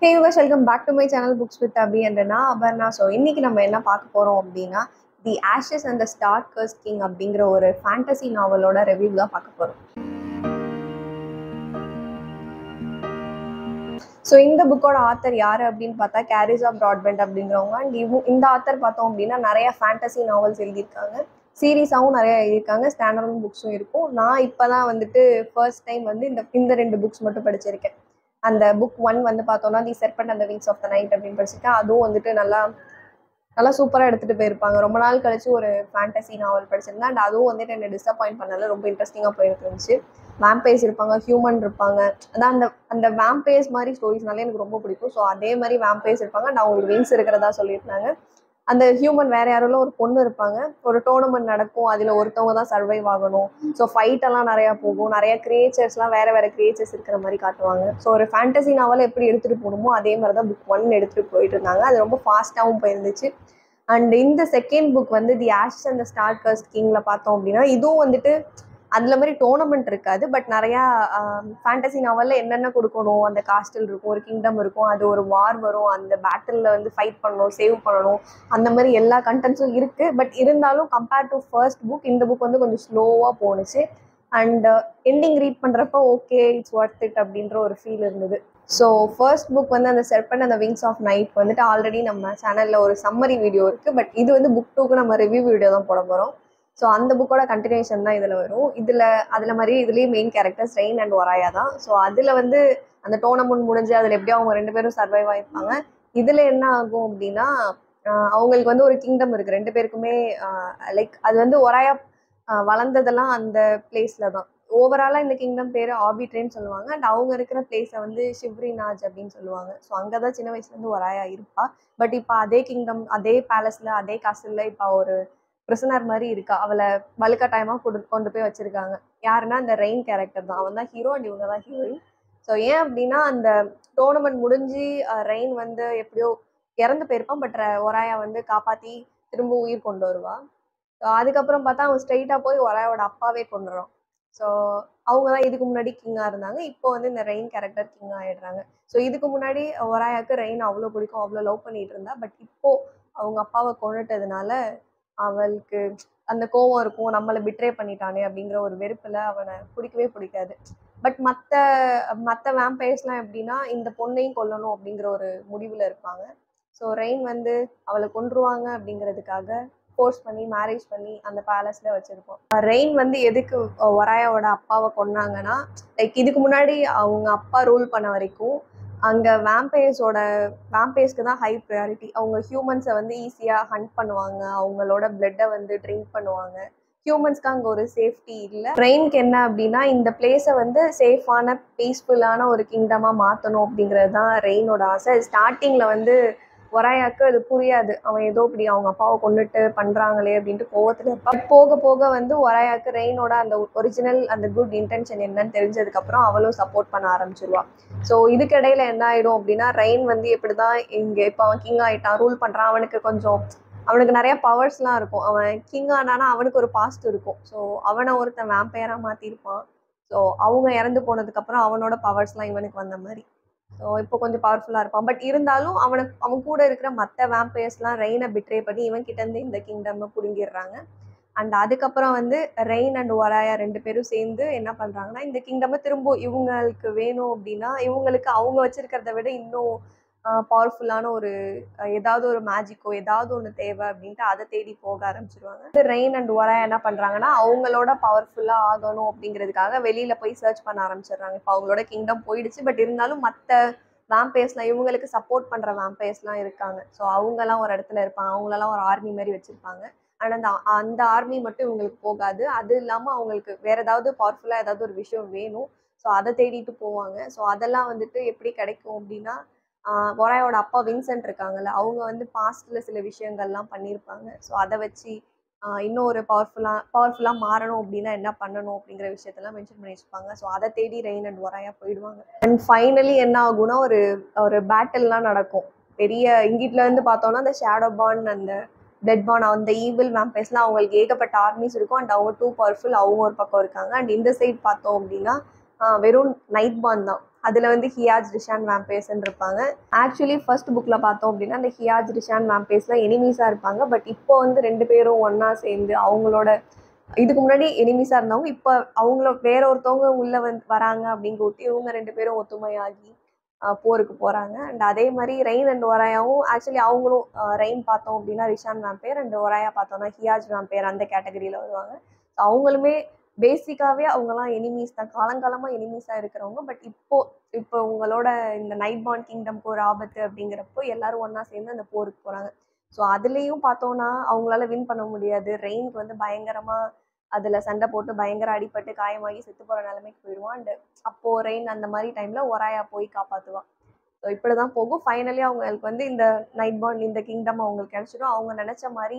hey you guys welcome back to my channel books with Abhi அண்டனா Aparna so இன்னைக்கு நம்ம என்ன பார்க்க போகிறோம் அப்படின்னா the ashes and the star cursed king அப்படிங்கிற ஒரு ஃபேண்டசி நாவலோட ரிவ்யூ தான் பார்க்க போகிறோம் ஸோ இந்த புக்கோட ஆத்தர் யார் அப்படின்னு பார்த்தா கேரிஸா ப்ராட்பெண்ட் அப்படிங்கிறவங்க அண்ட் இவங்க இந்த ஆத்தர் பார்த்தோம் அப்படின்னா நிறைய ஃபேண்டசி நாவல்ஸ் எழுதியிருக்காங்க சீரீஸாகவும் நிறைய எழுதியிருக்காங்க ஸ்டாண்டர்ட் புக்ஸும் இருக்கும் நான் இப்போ தான் வந்துட்டு ஃபர்ஸ்ட் டைம் வந்து இந்த இந்த ரெண்டு புக்ஸ் மட்டும் படிச்சிருக்கேன் அந்த புக் ஒன் வந்து பார்த்தோம்னா தி செர்பண்ட் அந்த விங்ஸ் ஆஃப் த நைட் அப்படின்னு படிச்சிருக்கேன் அதுவும் வந்துட்டு நல்லா நல்லா சூப்பராக எடுத்துகிட்டு போயிருப்பாங்க ரொம்ப நாள் கழிச்சு ஒரு ஃபேண்டசி நாவல் படிச்சிருந்தேன் அண்ட் அதுவும் வந்துட்டு என்னை டிசப்பாயிண்ட் பண்ணல ரொம்ப இன்ட்ரெஸ்டிங்காக போயிட்டு இருந்துச்சு வேம்பைஸ் இருப்பாங்க ஹியூமன் இருப்பாங்க அதான் அந்த அந்த வேம்பைஸ் மாதிரி ஸ்டோரிஸ்னாலே எனக்கு ரொம்ப பிடிக்கும் ஸோ அதே மாதிரி வேம்பைஸ் இருப்பாங்க நான் அவங்களுக்கு விங்ஸ் இருக்கிறதா சொல்லியிருந்தாங்க அந்த ஹியூமன் வேற யாரும் ஒரு பொண்ணு இருப்பாங்க ஒரு டோர்னமெண்ட் நடக்கும் அதில் ஒருத்தவங்க தான் சர்வைவ் ஆகணும் ஸோ ஃபைட் எல்லாம் நிறையா போகும் நிறைய கிரியேச்சர்ஸ்லாம் வேற வேற கிரியேச்சர்ஸ் இருக்கிற மாதிரி காட்டுவாங்க ஸோ ஒரு ஃபேண்டசி நாவல் எப்படி எடுத்துகிட்டு போகணுமோ அதே மாதிரி தான் புக் ஒன் எடுத்துகிட்டு போயிட்டு இருந்தாங்க அது ரொம்ப ஃபாஸ்ட்டாகவும் போயிருந்துச்சு அண்ட் இந்த செகண்ட் புக் வந்து the ash and the star cursed கிங்கில் பார்த்தோம் அப்படின்னா இதுவும் வந்துட்டு அதில் மாதிரி டோர்னமெண்ட் இருக்காது பட் நிறையா ஃபேண்டசி நாவலில் என்னென்ன கொடுக்கணும் அந்த காஸ்டல் இருக்கும் ஒரு கிங்டம் இருக்கும் அது ஒரு வார் வரும் அந்த பேட்டிலில் வந்து ஃபைட் பண்ணணும் சேவ் பண்ணணும் அந்த மாதிரி எல்லா கண்டென்ட்ஸும் இருக்குது பட் இருந்தாலும் கம்பேர்ட் டு ஃபர்ஸ்ட் புக் இந்த புக் வந்து கொஞ்சம் ஸ்லோவாக போணுச்சு அண்ட் எண்டிங் ரீட் பண்ணுறப்போ ஓகே இட்ஸ் ஒர்த் இட் அப்படின்ற ஒரு ஃபீல் இருந்தது ஸோ ஃபர்ஸ்ட் புக் வந்து அந்த செர்பன் அந்த விங்ஸ் ஆஃப் நைட் வந்துட்டு ஆல்ரெடி நம்ம சேனலில் ஒரு சம்மரி வீடியோ இருக்குது பட் இது வந்து புக் டூக்கு நம்ம ரிவ்யூ வீடியோ தான் போட போகிறோம் ஸோ அந்த புக்கோட கண்டினியூஷன் தான் இதில் வரும் இதில் அதில் மாதிரி இதுலேயும் main characters Raihn and Oraya தான் ஸோ அதில் வந்து அந்த டோர்னமெண்ட் முடிஞ்சு அதில் எப்படியும் அவங்க ரெண்டு பேரும் சர்வைவ் ஆயிருப்பாங்க இதில் என்ன ஆகும் அப்படின்னா அவங்களுக்கு வந்து ஒரு கிங்டம் இருக்குது ரெண்டு பேருக்குமே லைக் அது வந்து ஒராயா வளர்ந்ததெல்லாம் அந்த பிளேஸில் தான் ஓவராலாக இந்த கிங்டம் பேர் ஆபிட்ரேன்னு சொல்லுவாங்க அண்ட் அவங்க இருக்கிற பிளேஸை வந்து ஷிவ்ரிநாஜ் அப்படின்னு சொல்லுவாங்க ஸோ அங்கே தான் சின்ன வயசுலேருந்து ஒராயா இருப்பா பட் இப்போ அதே கிங்டம் அதே பேலஸில் அதே காசில் இப்போ ஒரு ப்ரிசனர் மாதிரி இருக்கா அவளை வலுக்கட்டாயமாக கொடு கொண்டு போய் வச்சுருக்காங்க யாருன்னா அந்த ரெயின் கேரக்டர் தான் அவன் தான் ஹீரோ அண்ட் இவங்க தான் ஹீரோயின் ஸோ ஏன் அப்படின்னா அந்த டோர்னமெண்ட் முடிஞ்சு ரெயின் வந்து எப்படியோ இறந்து போயிருப்பான் பட் ஒராயா வந்து காப்பாற்றி திரும்ப உயிர் கொண்டு வருவா ஸோ அதுக்கப்புறம் பார்த்தா அவன் ஸ்ட்ரைட்டாக போய் ஒராயோட அப்பாவே கொண்டுறான் ஸோ அவங்க தான் இதுக்கு முன்னாடி கிங்காக இருந்தாங்க இப்போ வந்து இந்த ரெயின் கேரக்டர் கிங் ஆகிடுறாங்க ஸோ இதுக்கு முன்னாடி ஒராயாவுக்கு ரெயின் அவ்வளோ பிடிக்கும் அவ்வளோ லவ் பண்ணிட்டு இருந்தா பட் இப்போது அவங்க அப்பாவை கொண்டுட்டதுனால அவளுக்கு அந்த கோவம் இருக்கும் நம்மளை பிட்ரே பண்ணிட்டானே அப்படிங்கிற ஒரு வெறுப்பில் அவனை பிடிக்கவே பிடிக்காது பட் மற்ற மற்ற வேம்பயர்ஸ்லாம் எப்படின்னா இந்த பொண்ணையும் கொல்லணும் அப்படிங்கிற ஒரு முடிவில் இருப்பாங்க ஸோ ரெயின் வந்து அவளை கொன்றுவாங்க அப்படிங்கிறதுக்காக ஃபோர்ஸ் பண்ணி மேரேஜ் பண்ணி அந்த பேலஸில் வச்சுருப்போம் ரெயின் வந்து எதுக்கு ஒராயாவோட அப்பாவை கொன்னாங்கன்னா லைக் இதுக்கு முன்னாடி அவங்க அப்பா ரூல் பண்ண வரைக்கும் அங்கே வேம்பயர்ஸோட வேம்பயர்ஸ்க்கு தான் ஹை ப்ரையாரிட்டி அவங்க ஹியூமன்ஸை வந்து ஈஸியாக ஹண்ட் பண்ணுவாங்க அவங்களோட பிளட்டை வந்து ட்ரிங்க் பண்ணுவாங்க ஹியூமன்ஸ்க்கு அங்கே ஒரு சேஃப்டி இல்லை ட்ரெயினுக்கு என்ன அப்படின்னா இந்த பிளேஸை வந்து சேஃபான பீஸ்ஃபுல்லான ஒரு கிங்டமாக மாற்றணும் அப்படிங்கிறது தான் ரெயினோட ஆசை ஸ்டார்டிங்கில் வந்து ஒராயாக்கு அது புரியாது அவன் ஏதோ இப்படி அவங்க அப்பாவை கொண்டுட்டு பண்ணுறாங்களே அப்படின்ட்டு கோவத்தில் இருப்பான் போக போக வந்து ஒராயாக்கு ரெயினோட அந்த ஒரிஜினல் அந்த குட் இன்டென்ஷன் என்னன்னு தெரிஞ்சதுக்கப்புறம் அவளும் சப்போர்ட் பண்ண ஆரம்பிச்சிருவா ஸோ இதுக்கிடையில் என்ன ஆகிடும் அப்படின்னா ரெயின் வந்து எப்படி தான் இங்கே இப்போ அவன் கிங் ஆகிட்டான் ரூல் பண்ணுறான் அவனுக்கு கொஞ்சம் அவனுக்கு நிறைய பவர்ஸ்லாம் இருக்கும் அவன் கிங் ஆனானா அவனுக்கு ஒரு பாஸ்ட் இருக்கும் ஸோ அவனை ஒருத்தன் வேம்பையராக மாற்றிருப்பான் ஸோ அவங்க இறந்து போனதுக்கப்புறம் அவனோட பவர்ஸ்லாம் இவனுக்கு வந்த மாதிரி ஸோ இப்போ கொஞ்சம் பவர்ஃபுல்லாக இருப்பான் பட் இருந்தாலும் அவனுக்கு அவன் கூட இருக்கிற மற்ற வேம்பயர்ஸ்லாம் ரெயினை பிட்ரே பண்ணி இவன் கிட்டேருந்து இந்த கிங்டம் பிடுங்கிடுறாங்க அண்ட் அதுக்கப்புறம் வந்து ரெயின் அண்ட் ஒராயா ரெண்டு பேரும் சேர்ந்து என்ன பண்ணுறாங்கன்னா இந்த கிங்டமை திரும்ப இவங்களுக்கு வேணும் அப்படின்னா இவங்களுக்கு அவங்க வச்சிருக்கிறத விட இன்னும் பவர்ஃபுல்லான ஒரு ஏதாவது ஒரு மேஜிக்கோ ஏதாவது ஒன்று தேவை அப்படின்ட்டு அதை தேடி போக ஆரம்பிச்சிருவாங்க ரெயின் அண்ட் ஒராயா என்ன பண்ணுறாங்கன்னா அவங்களோட பவர்ஃபுல்லாக ஆகணும் அப்படிங்கிறதுக்காக வெளியில் போய் சர்ச் பண்ண ஆரம்பிச்சிடுறாங்க இப்போ அவங்களோட கிங்டம் போயிடுச்சு பட் இருந்தாலும் மற்ற வேம்பயர்ஸ்லாம் இவங்களுக்கு சப்போர்ட் பண்ணுற வேம்பயர்ஸ்லாம் இருக்காங்க ஸோ அவங்கெல்லாம் ஒரு இடத்துல இருப்பாங்க அவங்களெல்லாம் ஒரு ஆர்மி மாதிரி வச்சுருப்பாங்க அண்ட் அந்த அந்த ஆர்மி மட்டும் இவங்களுக்கு போகாது அது இல்லாமல் அவங்களுக்கு வேற ஏதாவது பவர்ஃபுல்லாக ஏதாவது ஒரு விஷயம் வேணும் ஸோ அதை தேடிட்டு போவாங்க ஸோ அதெல்லாம் வந்துட்டு எப்படி கிடைக்கும் அப்படின்னா ஒராயோட அப்பா வின்சென்ட் இருக்காங்கல்ல அவங்க வந்து பாஸ்டில் சில விஷயங்கள்லாம் பண்ணியிருப்பாங்க ஸோ அதை வச்சு இன்னும் ஒரு பவர்ஃபுல்லாக பவர்ஃபுல்லாக மாறணும் அப்படின்னா என்ன பண்ணணும் அப்படிங்கிற விஷயத்தெல்லாம் மென்ஷன் பண்ணி வச்சுப்பாங்க ஸோ அதை தேடி ரெயின் அண்ட் ஒராயா போயிடுவாங்க அண்ட் ஃபைனலி என்ன ஆகும்னா ஒரு ஒரு பேட்டில்லாம் நடக்கும் பெரிய இங்கிட்ல இருந்து பார்த்தோம்னா அந்த ஷேடோ பான் அந்த டெட் பான் அந்த ஈவில் வேம்பைஸ்லாம் அவங்களுக்கு ஏகப்பட்ட ஆர்மிஸ் இருக்கும் அண்ட் அவங்க டூ பவர்ஃபுல் அவங்க ஒரு பக்கம் இருக்காங்க அண்ட் இந்த சைட் பார்த்தோம் அப்படின்னா வெறும் நைட் பான் தான் அதில் வந்து ஹியாஜ் ரிஷான் வேம்பேஸ்ன்னு இருப்பாங்க ஆக்சுவலி ஃபர்ஸ்ட் புக்கில் பார்த்தோம் அப்படின்னா அந்த ஹியாஜ் ரிஷான் வேம்பேஸ்லாம் எனிமீஸாக இருப்பாங்க பட் இப்போ வந்து ரெண்டு பேரும் ஒன்றா சேர்ந்து அவங்களோட இதுக்கு முன்னாடி எனிமீஸாக இருந்தவங்க இப்போ அவங்கள வேற ஒருத்தவங்க உள்ளே வந்து வராங்க அப்படின்னு கூட்டி இவங்க ரெண்டு பேரும் ஒத்துமையாகி ஆஹ் போருக்கு போகிறாங்க அண்ட் அதே மாதிரி ரெயின் அண்ட் ஒராயாவும் ஆக்சுவலி அவங்களும் ரெயின் பார்த்தோம் அப்படின்னா ரிஷான் வேம்பேர் அண்ட் ஒராயா பார்த்தோம்னா ஹியாஜ் வேம்பேர் அந்த கேட்டகரியில் வருவாங்க So அவங்களுமே பேசிக்காகவே அவங்கலாம் எனிமீஸ் தான் காலங்காலமாக எனிமீஸாக இருக்கிறவங்க பட் இப்போ இப்போ உங்களோட இந்த நைட் பாண்ட் கிங்டம்க்கு ஒரு ஆபத்து அப்படிங்கிறப்போ எல்லாரும் ஒன்றா சேர்ந்து அந்த போருக்கு போகிறாங்க ஸோ அதுலேயும் பார்த்தோன்னா அவங்களால வின் பண்ண முடியாது ரெயினுக்கு வந்து பயங்கரமாக அதில் சண்டை போட்டு பயங்கர அடிபட்டு காயமாகி செத்து போகிற நிலைமைக்கு போயிடுவான் அண்ட் அப்போது ரெயின் அந்த மாதிரி டைமில் ஒராயா போய் காப்பாற்றுவான் ஸோ இப்படி தான் போகும் ஃபைனலி அவங்களுக்கு வந்து இந்த நைட் பாண்ட் இந்த கிங்டம் அவங்களுக்கு கிடச்சிடும் அவங்க நினச்ச மாதிரி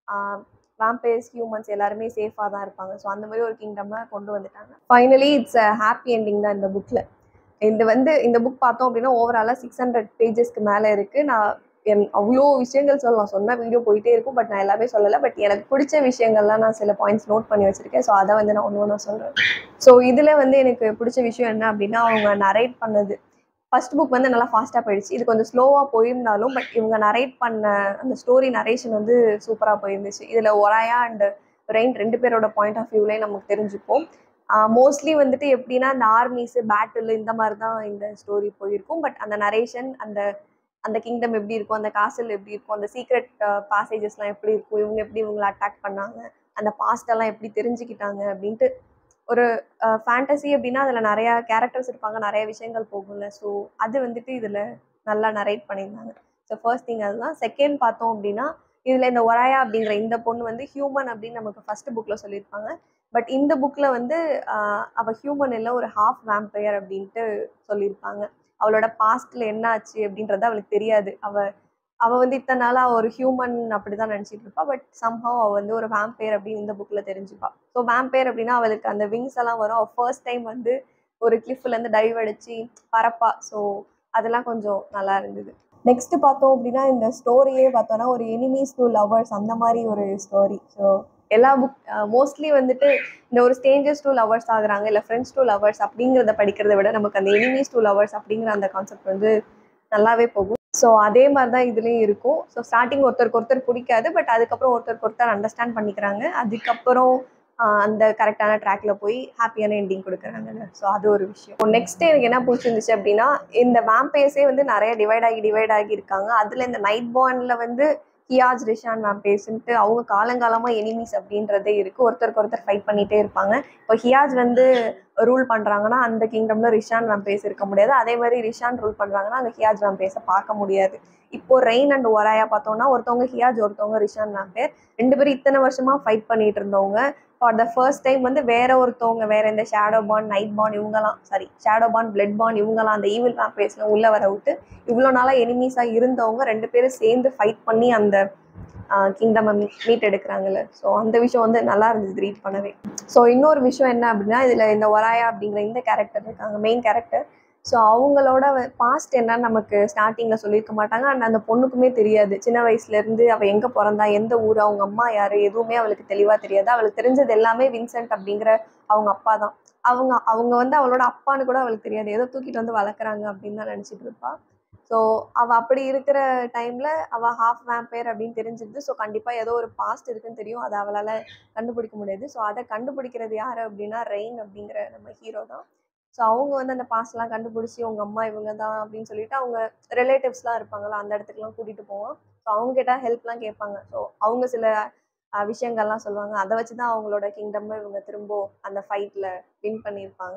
வேம்பேர்ஸ் ஹியூமன்ஸ் எல்லாருமே சேஃபாக தான் இருப்பாங்க ஸோ அந்த மாதிரி ஒரு கிங்டமை கொண்டு வந்துட்டாங்க finally it's a happy ending தான் இந்த புக்கில் இந்த வந்து இந்த புக் பார்த்தோம் அப்படின்னா ஓவராலாக சிக்ஸ் ஹண்ட்ரட் பேஜஸ்க்கு மேலே இருக்குது நான் என் அவ்வளோ விஷயங்கள் சொல்லலாம் சொன்ன வீடியோ போயிட்டே இருக்கும் பட் நான் எல்லாமே சொல்லலை பட் எனக்கு பிடிச்ச விஷயங்கள்லாம் நான் சில பாயிண்ட்ஸ் நோட் பண்ணி வச்சுருக்கேன் ஸோ அதை வந்து நான் ஒன்று ஒன்றா சொல்கிறேன் ஸோ இதில் வந்து எனக்கு பிடிச்ச விஷயம் என்ன அப்படின்னா அவங்க நரேட் பண்ணது ஃபர்ஸ்ட் புக் வந்து நல்லா ஃபாஸ்ட்டாக போயிடுச்சு இது கொஞ்சம் ஸ்லோவாக போயிருந்தாலும் பட் இவங்க நரேட் பண்ண அந்த ஸ்டோரி நரேஷன் வந்து சூப்பராக போயிருந்துச்சு இதில் ஒராயா அண்ட் ரெயின் ரெண்டு பேரோட பாயிண்ட் ஆஃப் வியூலேயே நமக்கு தெரிஞ்சுப்போம் மோஸ்ட்லி வந்துட்டு எப்படின்னா இந்த ஆர்மிஸு பேட்டில் இந்த மாதிரி தான் இந்த ஸ்டோரி போயிருக்கும் பட் அந்த நரேஷன் அந்த அந்த கிங்டம் எப்படி இருக்கும் அந்த காசல் எப்படி இருக்கும் அந்த சீக்ரெட் பாசேஜஸ்லாம் எப்படி இருக்கும் இவங்க எப்படி இவங்களை அட்டாக் பண்ணாங்க அந்த பாஸ்டெல்லாம் எப்படி தெரிஞ்சுக்கிட்டாங்க அப்படின்ட்டு ஒரு ஃபேண்டசி அப்படின்னா அதில் நிறையா கேரக்டர்ஸ் இருப்பாங்க நிறைய விஷயங்கள் போகும்ல ஸோ அது வந்துட்டு இதில் நல்லா நரேட் பண்ணியிருந்தாங்க ஸோ ஃபர்ஸ்ட் திங் அதுதான் செகண்ட் பார்த்தோம் அப்படின்னா இதில் இந்த ஒராயா அப்படிங்கிற இந்த பொண்ணு வந்து ஹியூமன் அப்படின்னு நமக்கு ஃபர்ஸ்ட் புக்கில் சொல்லியிருப்பாங்க பட் இந்த புக்கில் வந்து ஆஹ், அவ ஹியூமன் இல்லை ஒரு ஹாஃப் வேம்பயர் அப்படின்ட்டு சொல்லியிருப்பாங்க அவளோட பாஸ்ட்ல என்ன ஆச்சு அப்படின்றது அவளுக்கு தெரியாது அவ அவ வந்து இத்தனை நாளா ஒரு ஹியூமன் அப்படிதான் நினைச்சிட்டு இருப்பா பட் சம்ஹவ் அவ வந்து ஒரு வேம்பயர் அப்படின்னு இந்த புக்ல தெரிஞ்சுப்பா ஸோ வேம்பயர் அப்படின்னா அவளுக்கு அந்த விங்ஸ் எல்லாம் வரும் அவ ஃபர்ஸ்ட் டைம் வந்து ஒரு கிளிஃப்ல இருந்து டைவ் அடிச்சு பறப்பா ஸோ அதெல்லாம் கொஞ்சம் நல்லா இருந்தது நெக்ஸ்ட் பார்த்தோம் அப்படின்னா இந்த ஸ்டோரியே பார்த்தோம்னா ஒரு எனிமீஸ் டூ லவர்ஸ் அந்த மாதிரி ஒரு ஸ்டோரி ஸோ எல்லா புக் மோஸ்ட்லி வந்துட்டு இந்த ஒரு ஸ்டேஞ்சர்ஸ் டூ லவர்ஸ் ஆகுறாங்க இல்லை ஃப்ரெண்ட்ஸ் டூ லவர்ஸ் அப்படிங்கிறத படிக்கிறத விட நமக்கு அந்த எனிமீஸ் டூ லவர்ஸ் அப்படிங்கிற அந்த கான்செப்ட் வந்து நல்லாவே போகும் ஸோ அதே மாதிரி தான் இதுலேயும் இருக்கும் ஸோ ஸ்டார்டிங் ஒருத்தருக்கு ஒருத்தர் பிடிக்காது பட் அதுக்கப்புறம் ஒருத்தருக்கு ஒருத்தர் அண்டர்ஸ்டாண்ட் பண்ணிக்கிறாங்க அதுக்கப்புறம் ஆஹ், அந்த கரெக்டான ட்ராக்ல போய் ஹாப்பியான எண்டிங் கொடுக்குறாங்க ஸோ அது ஒரு விஷயம் நெக்ஸ்ட் எனக்கு என்ன பிடிச்சிருந்துச்சு அப்படின்னா இந்த வேம்பேஸே வந்து நிறைய டிவைட் ஆகி டிவைட் ஆகி இருக்காங்க அதில் இந்த நைட் பான்ல வந்து ஹியாஜ் ரிஷான் வேம்பேஸ்ன்ட்டு அவங்க காலங்காலமாக எனிமீஸ் அப்படின்றதே இருக்குது ஒருத்தருக்கு ஒருத்தர் ஃபைட் பண்ணிகிட்டே இருப்பாங்க இப்போ ஹியாஜ் வந்து ரூல் பண்ணுறாங்கன்னா அந்த கிங்டம்ல ரிஷான் வேம்பேஸ் இருக்க முடியாது அதே மாதிரி ரிஷான் ரூல் பண்ணுறாங்கன்னா அங்கே ஹியாஜ் வேம்பேஸை பார்க்க முடியாது இப்போ ரெயின் அண்ட் ஒராயா பார்த்தோம்னா ஒருத்தவங்க ஹியாஜ் ஒருத்தவங்க ரிஷான் வேம்பேர் ரெண்டு பேரும் இத்தனை வருஷமா ஃபைட் பண்ணிட்டு இருந்தவங்க ஃபார் த ஃபர்ஸ்ட் டைம் வந்து வேற ஒருத்தவங்க வேற இந்த ஷேடோ பான் நைட் பான் இவங்கலாம் sorry shadow born blood born இவங்கலாம் அந்த ஈவில் வேம்பேஸ்ல உள்ள வர விட்டு இவ்வளோ நாளாக எனிமீஸாக இருந்தவங்க ரெண்டு பேரும் சேர்ந்து ஃபைட் பண்ணி அந்த கிங்டம் மீட் எடுக்கிறாங்கல்ல ஸோ அந்த விஷயம் வந்து நல்லா இருந்தது ரீட் பண்ணவே ஸோ இன்னொரு விஷயம் என்ன அப்படின்னா இதில் இந்த ஒராயா அப்படிங்கிற இந்த கேரக்டர் இருக்காங்க மெயின் கேரக்டர் ஸோ அவங்களோட பாஸ்ட் என்னன்னு நமக்கு ஸ்டார்டிங்கில் சொல்லியிருக்க மாட்டாங்க அண்ட் அந்த பொண்ணுக்குமே தெரியாது சின்ன வயசுலேருந்து அவள் எங்கே பிறந்தா எந்த ஊர் அவங்க அம்மா யார் எதுவுமே அவளுக்கு தெளிவாக தெரியாது அவளுக்கு தெரிஞ்சது எல்லாமே வின்சென்ட் அப்படிங்கிற அவங்க அப்பா தான் அவங்க அவங்க வந்து அவளோட அப்பான்னு கூட அவளுக்கு தெரியாது ஏதோ தூக்கிட்டு வந்து வளர்க்குறாங்க அப்படின்னு தான் நினச்சிட்டு இருப்பா ஸோ அவள் அப்படி இருக்கிற டைமில் அவள் ஹாஃப் வேம்பயர் அப்படின்னு தெரிஞ்சிருது ஸோ கண்டிப்பாக ஏதோ ஒரு பாஸ்ட் இருக்குன்னு தெரியும் அதை அவளால் கண்டுபிடிக்க முடியாது ஸோ அதை கண்டுபிடிக்கிறது யார் அப்படின்னா ரெயின் அப்படிங்கிற நம்ம ஹீரோ தான் ஸோ அவங்க வந்து அந்த பாஸ்ட்லாம் கண்டுபிடிச்சி உங்கள் அம்மா இவங்க தான் அப்படின்னு சொல்லிட்டு அவங்க ரிலேட்டிவ்ஸ்லாம் இருப்பாங்களா அந்த இடத்துக்குலாம் கூட்டிகிட்டு போவோம் ஸோ அவங்க கிட்ட ஹெல்ப்லாம் கேட்பாங்க ஸோ அவங்க சில அஹ், விஷயங்கள்லாம் சொல்லுவாங்க அதை வச்சு தான் அவங்களோட கிங்டம் இவங்க திரும்ப அந்த ஃபைட்டில் வின் பண்ணியிருப்பாங்க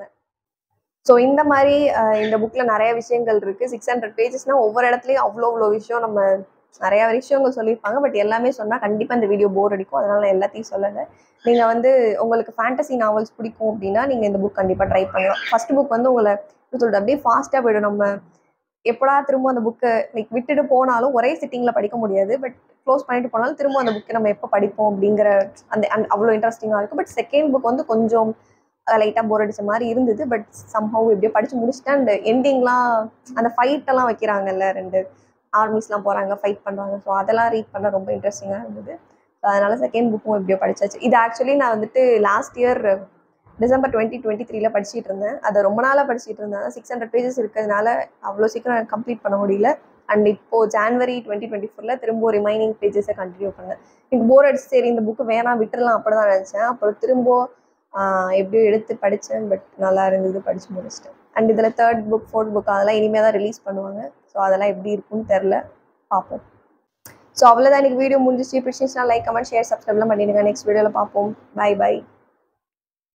ஸோ இந்த மாதிரி அஹ், இந்த புக்கில் நிறைய விஷயங்கள் இருக்குது சிக்ஸ் ஹண்ட்ரட் பேஜஸ்னால் ஒவ்வொரு இடத்துலையும் அவ்வளோ அவ்வளோ விஷயம் நம்ம நிறைய விஷயங்கள் சொல்லியிருப்பாங்க பட் எல்லாமே சொன்னால் கண்டிப்பாக இந்த வீடியோ போர் அடிக்கும் அதனால நான் எல்லாத்தையும் சொல்லலை நீங்கள் வந்து உங்களுக்கு ஃபேண்டசி நாவல்ஸ் பிடிக்கும் அப்படின்னா நீங்கள் இந்த புக் கண்டிப்பாக ட்ரை பண்ணலாம் ஃபர்ஸ்ட் புக் வந்து உங்களை எப்படி சொல்கிறது அப்படியே ஃபாஸ்ட்டாக போயிடும் நம்ம எப்படா திரும்ப அந்த புக்கை லைக் விட்டுட்டு போனாலும் ஒரே சிட்டிங்கில் படிக்க முடியாது பட் க்ளோஸ் பண்ணிட்டு போனாலும் திரும்ப அந்த புக்கை நம்ம எப்போ படிப்போம் அப்படிங்கிற அந்த அந்த அவ்வளோ இன்ட்ரெஸ்டிங்காக இருக்கும் பட் செகண்ட் புக் வந்து கொஞ்சம் லைட்டாக போர் அடிச்ச மாதிரி இருந்தது பட் சம்ஹவ் எப்படியோ படித்து முடிச்சுட்டேன் அண்ட் எண்டிங்லாம் அந்த ஃபைட்டெல்லாம் வைக்கிறாங்கல்ல ரெண்டு ஆர்மிஸ்லாம் போகிறாங்க ஃபைட் பண்ணுறாங்க ஸோ அதெல்லாம் ரீட் பண்ண ரொம்ப இன்ட்ரெஸ்டிங்காக இருந்தது ஸோ அதனால செகண்ட் புக்கும் எப்படியோ படிச்சாச்சு இது ஆக்சுவலி நான் வந்துட்டு last year December twenty twenty த்ரீல படிச்சிட்டு இருந்தேன் அதை ரொம்ப நாளாக படிச்சிட்டு இருந்தேன் சிக்ஸ் ஹண்ட்ரட் பேஜஸ் இருக்கிறதுனால அவ்வளோ சீக்கிரம் கம்ப்ளீட் பண்ண முடியல அண்ட் இப்போ ஜான்வரி டுவெண்ட்டி டுவெண்ட்டி ஃபோரில் திரும்ப ரிமைனிங் பேஜஸை கண்டினியூ பண்ணேன் எனக்கு போர் அடிச்சு சரி இந்த புக்கு வேணாம் விட்டுறலாம் அப்படி தான் நினச்சேன் அப்புறம் திரும்ப ஆஹ், எப்படியோ எடுத்து படித்தேன் பட் நல்லா இருந்தது படித்து முடிச்சிட்டேன் அண்ட் இதில் தேர்ட் புக் ஃபோர்த் புக் அதெல்லாம் இனிமேல் தான் ரிலீஸ் பண்ணுவாங்க ஸோ அதெல்லாம் எப்படி இருக்கும்னு தெரில பார்ப்போம் ஸோ அவ்வளோதான் எனக்கு வீடியோ முடிஞ்சிச்சு பிடிச்சிருந்துச்சுன்னா லைக் கமெண்ட் ஷேர் சப்ஸ்கிரைப்லாம் பண்ணிடுங்க நெக்ஸ்ட் வீடியோவில் பார்ப்போம் பை பை